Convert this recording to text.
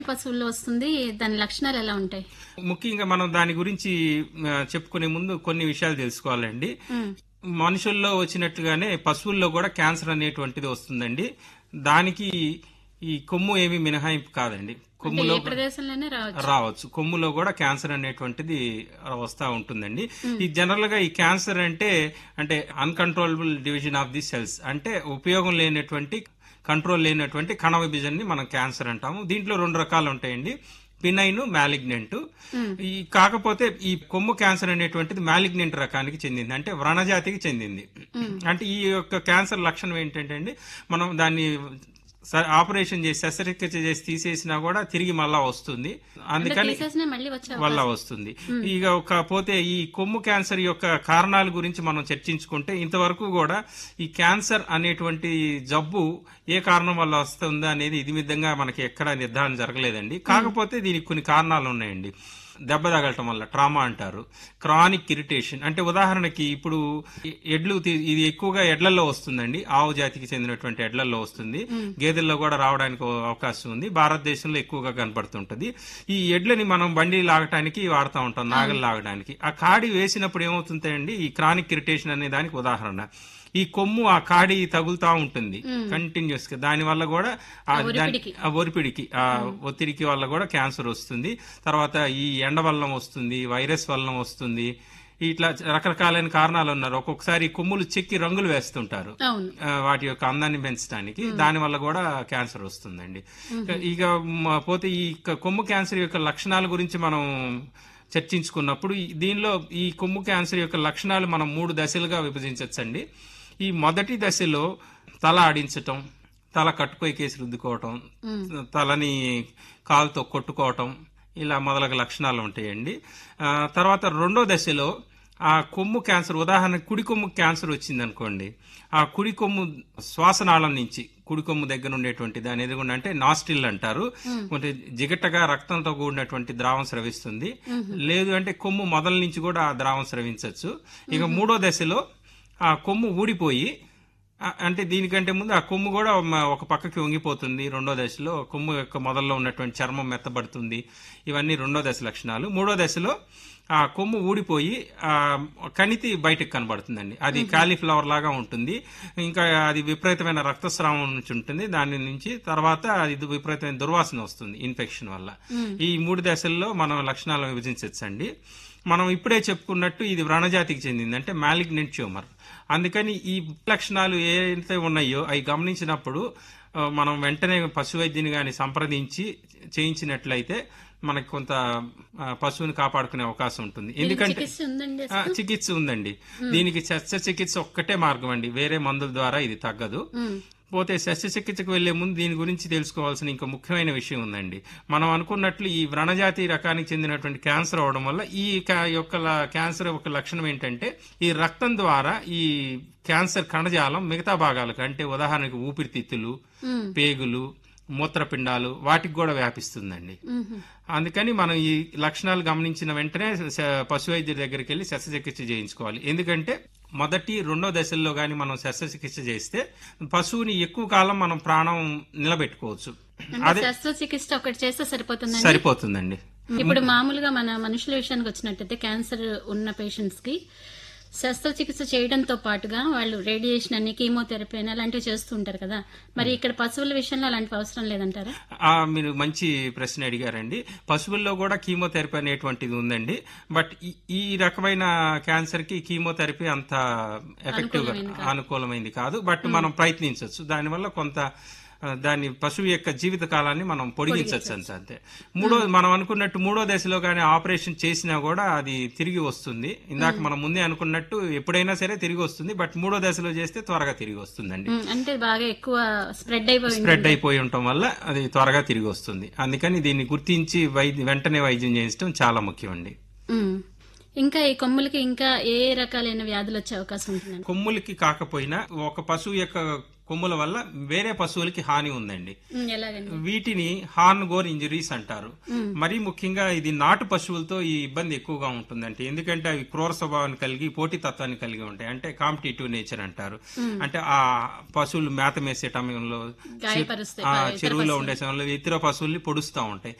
పశువుల్లో వస్తుంది దాని లక్షణాలు ఎలా ఉంటాయి ముఖ్యంగా మనం దాని గురించి ఆ, చెప్పుకునే ముందు కొన్ని విషయాలు తెలుసుకోవాలండి మనుషుల్లో వచ్చినట్టుగానే పశువుల్లో కూడా క్యాన్సర్ అనేటువంటిది వస్తుందండి దానికి ఈ కొమ్ము ఏమి మినహాయింపు కాదండి అంటే కొమ్ములో ఏ ప్రదేశంలోనే రావచ్చు రావచ్చు కొమ్ములో కూడా క్యాన్సర్ అనేటువంటిది వస్తా ఉంటుందండి ఈ జనరల్ గా ఈ క్యాన్సర్ అంటే అంటే uncontrollable division of the cells అంటే ఉపయోగం లేనటువంటి కంట్రోల్ లేనటువంటి కణ విభజనని మనం క్యాన్సర్ అంటాము దీంట్లో రెండు రకాలు ఉంటాయండి పినైన్ మ్యాలిగ్నెంట్ ఈ కాకపోతే ఈ కొమ్ము క్యాన్సర్ అనేటువంటిది మ్యాలిగ్నెంట్ రకానికి చెందింది అంటే వ్రణజాతికి చెందింది అంటే ఈ యొక్క క్యాన్సర్ లక్షణం ఏంటంటే అండి మనం దాన్ని స- ఆపరేషన్ చేసి శస్త్రచికిత్స చేసి తీసేసినా కూడా తిరిగి మళ్ళా వస్తుంది అందుకని తీసేసిన మళ్ళీ వచ్చే వల్ల వస్తుంది ఇక కాకపోతే ఈ కొమ్ము క్యాన్సర్ యొక్క కారణాల గురించి మనం చర్చించుకుంటే ఇంతవరకు కూడా ఈ క్యాన్సర్ అనేటువంటి జబ్బు ఏ కారణం వల్ల వస్తుందా అనేది ఇది విధంగా మనకి ఎక్కడ నిర్ధారణ జరగలేదండి కాకపోతే దీనికి కొన్ని కారణాలు ఉన్నాయండి దెబ్బ తగలటం వల్ల ట్రామా అంటారు క్రానిక్ ఇరిటేషన్ అంటే ఉదాహరణకి ఇప్పుడు ఎ- ఎడ్లు తీ- ఇది ఎక్కువగా ఎడ్లల్లో వస్తుందండి ఆవు జాతికి చెందినటువంటి ఎడ్లల్లో వస్తుంది గేదెల్లో కూడా రావడానికి ఓ అవకాశం ఉంది భారతదేశంలో ఎక్కువగా కనపడుతుంటది ఈ ఎడ్లని మనం బండి లాగటానికి వాడుతూ ఉంటాం నాగలు లాగడానికి ఆ కాడి వేసినప్పుడు ఏమవుతుందండి ఈ క్రానిక్ ఇరిటేషన్ అనే దానికి ఉదాహరణ ఈ కొమ్ము ఆ కాడి తగులుతా ఉంటుంది కంటిన్యూస్ గా దాని వల్ల కూడా ఆ దాని- ఒరిపిడికి. ఆ ఒరిపిడికి ఆ ఒత్తిడికి వల్ల కూడా క్యాన్సర్ వస్తుంది తర్వాత ఈ ఎండ వలన వస్తుంది వైరస్ వలన వస్తుంది ఇట్లా రకరకాలైన కారణాలు ఉన్నారు ఒక్కొక్కసారి కొమ్ములు చెక్కి రంగులు వేస్తుంటారు అవును ఆ, వాటి యొక్క అందాన్ని పెంచడానికి దాని వల్ల కూడా క్యాన్సర్ వస్తుందండి ఇక మ- పోతే ఈ క- కొమ్ము క్యాన్సర్ యొక్క లక్షణాల గురించి మనం చర్చించుకున్నప్పుడు ఈ- దీనిలో ఈ కొమ్ము క్యాన్సర్ యొక్క లక్షణాలు మనం మూడు దశలుగా విభజించవచ్చండి ఈ మొదటి దశలో తల ఆడించటం తల కట్టుకోయి కేసి రుద్దుకోవటం తలని కాలుతో కొట్టుకోవటం ఇలా మొదలగు లక్షణాలు ఉంటాయండి ఆ, తర్వాత రెండో దశలో ఆ కొమ్ము క్యాన్సర్ ఉదాహరణకు కుడి కొమ్ము క్యాన్సర్ వచ్చింది అనుకోండి ఆ కుడి కొమ్ము శ్వాసనాళం నుంచి కుడి కొమ్ము దగ్గర ఉండేటువంటి దాని ఎదుగుండా అంటే నాస్టిల్ అంటారు కొంచెం జిగటగా రక్తంతో కూడినటువంటి ద్రావం స్రవిస్తుంది లేదు అంటే కొమ్ము మొదల నుంచి కూడా ఆ ద్రావం స్రవించవచ్చు ఇక మూడో దశలో ఆ కొమ్ము ఊడిపోయి ఆ- అంటే దీనికంటే ముందు ఆ కొమ్ము కూడా మ- ఒక పక్కకి వంగిపోతుంది రెండో దశలో కొమ్ము యొక్క మొదల్లో ఉన్నటువంటి చర్మం మెత్తబడుతుంది ఇవన్నీ రెండో దశ లక్షణాలు మూడో దశలో ఆ కొమ్ము ఊడిపోయి ఆ కణితి బయటకు కనబడుతుందండి అది కాలీఫ్లవర్ లాగా ఉంటుంది ఇంకా అది విపరీతమైన రక్తస్రావం నుంచి ఉంటుంది దాని నుంచి తర్వాత అది విపరీతమైన దుర్వాసన వస్తుంది ఇన్ఫెక్షన్ వల్ల ఈ మూడు దశల్లో మనం లక్షణాలను విభజించవచ్చండి మనం ఇప్పుడే చెప్పుకున్నట్టు ఇది వ్రణజాతికి చెందింది అంటే మ్యాలిగ్నెంట్ ట్యూమర్ అందుకని ఈ లక్షణాలు ఏవైతే ఉన్నాయో అవి గమనించినప్పుడు ఆ, మనం వెంటనే పశు వైద్యుని గాని సంప్రదించి చేయించినట్లయితే మనకి కొంత ఆ, పశువుని కాపాడుకునే అవకాశం ఉంటుంది ఎందుకంటే చికిత్స ఉందండి ఆ, చికిత్స ఉందండి దీనికి శస్త్రచికిత్స ఒక్కటే మార్గం అండి వేరే మందుల ద్వారా ఇది తగ్గదు ఉమ్. పోతే శస్త్రచికిత్సకు వెళ్లే ముందు దీని గురించి తెలుసుకోవాల్సిన ఇంకా ముఖ్యమైన విషయం ఉందండి మనం అనుకున్నట్లు ఈ వ్రణజాతి రకానికి చెందినటువంటి క్యాన్సర్ అవడం వల్ల ఈ కా- యొక్క ల- క్యాన్సర్ యొక్క లక్షణం ఏంటంటే ఈ రక్తం ద్వారా ఈ క్యాన్సర్ కణజాలం మిగతా భాగాలకు అంటే ఉదాహరణకు ఊపిరితిత్తులు ఉమ్. పేగులు మూత్రపిండాలు వాటికి కూడా వ్యాపిస్తుందండి ఉహు. అందుకని మనం ఈ లక్షణాలు గమనించిన వెంటనే స- పశు వైద్యుడి దగ్గరికి వెళ్ళి శస్త్రచికిత్స చేయించుకోవాలి ఎందుకంటే మొదటి రెండో దశల్లో గాని మనం శస్త్రచికిత్స చేస్తే పశువుని ఎక్కువ కాలం మనం ప్రాణం నిలబెట్టుకోవచ్చు అంటే శస్త్రచికిత్స ఒకటి చేస్తే సరిపోతుందండి సరిపోతుందండి ఇప్పుడు మామూలుగా మన మనుషుల విషయానికి వచ్చినట్టయితే క్యాన్సర్ ఉన్న పేషెంట్స్ కి శస్త్రచికిత్స చేయడంతో పాటుగా వాళ్ళు రేడియేషన్ అని కీమోథెరపీ అని అలాంటివి చేస్తూ ఉంటారు కదా మరి ఇక్కడ పశువుల విషయంలో అలాంటివి అవసరం లేదంటారా ఆ, మీరు మంచి ప్రశ్న అడిగారండి పశువుల్లో కూడా కీమోథెరపీ అనేటువంటిది ఉందండి బట్ ఈ- ఈ రకమైన క్యాన్సర్ కి కీమోథెరపీ అంత ఎఫెక్టివ్ గా అనుకూలమైంది కాదు బట్ మనం ప్రయత్నించవచ్చు దానివల్ల కొంత ఆ, దాని పశువు యొక్క జీవిత కాలాన్ని మనం పొడిగించవచ్చు అంతే అంతే మూడో మనం అనుకున్నట్టు మూడో దశలో కానీ ఆపరేషన్ చేసినా కూడా అది తిరిగి వస్తుంది ఇందాక మనం ముందే అనుకున్నట్టు ఎప్పుడైనా సరే తిరిగి వస్తుంది బట్ మూడో దశలో చేస్తే త్వరగా తిరిగి వస్తుందండి ఉమ్, అంటే బాగా ఎక్కువ స్ప్రెడ్ అయిపోయింది స్ప్రెడ్ అయిపోయి ఉండటం వల్ల అది త్వరగా తిరిగి వస్తుంది అందుకని దీన్ని గుర్తించి వైద్య వెంటనే వైద్యం చేయించడం చాలా ముఖ్యం అండి ఉమ్. ఇంకా ఈ కొమ్ములకి ఇంకా ఏ రకాలైన వ్యాధులు వచ్చే అవకాశం ఉంటుందండి కొమ్ములకి కాకపోయినా ఒక పశువు యొక్క కొమ్ముల వల్ల వేరే పశువులకి హాని ఉందండి ఉమ్, ఎలాగండి వీటిని హార్న్ గోర్ ఇంజరీస్ అంటారు మరీ ముఖ్యంగా ఇది నాటు పశువులతో ఈ ఇబ్బంది ఎక్కువగా ఉంటుందంటే ఎందుకంటే అవి క్రూర స్వభావాన్ని కలిగి పోటీతత్వాన్ని కలిగి ఉంటాయి అంటే కాంపిటేటివ్ నేచర్ అంటారు అంటే ఆ పశువులు మేత మేసే సమయంలో గాయపరుస్తాయి ఆ చెరువులో ఉండే సమయంలో ఇతర పశువుల్ని పొడుస్తూ ఉంటాయి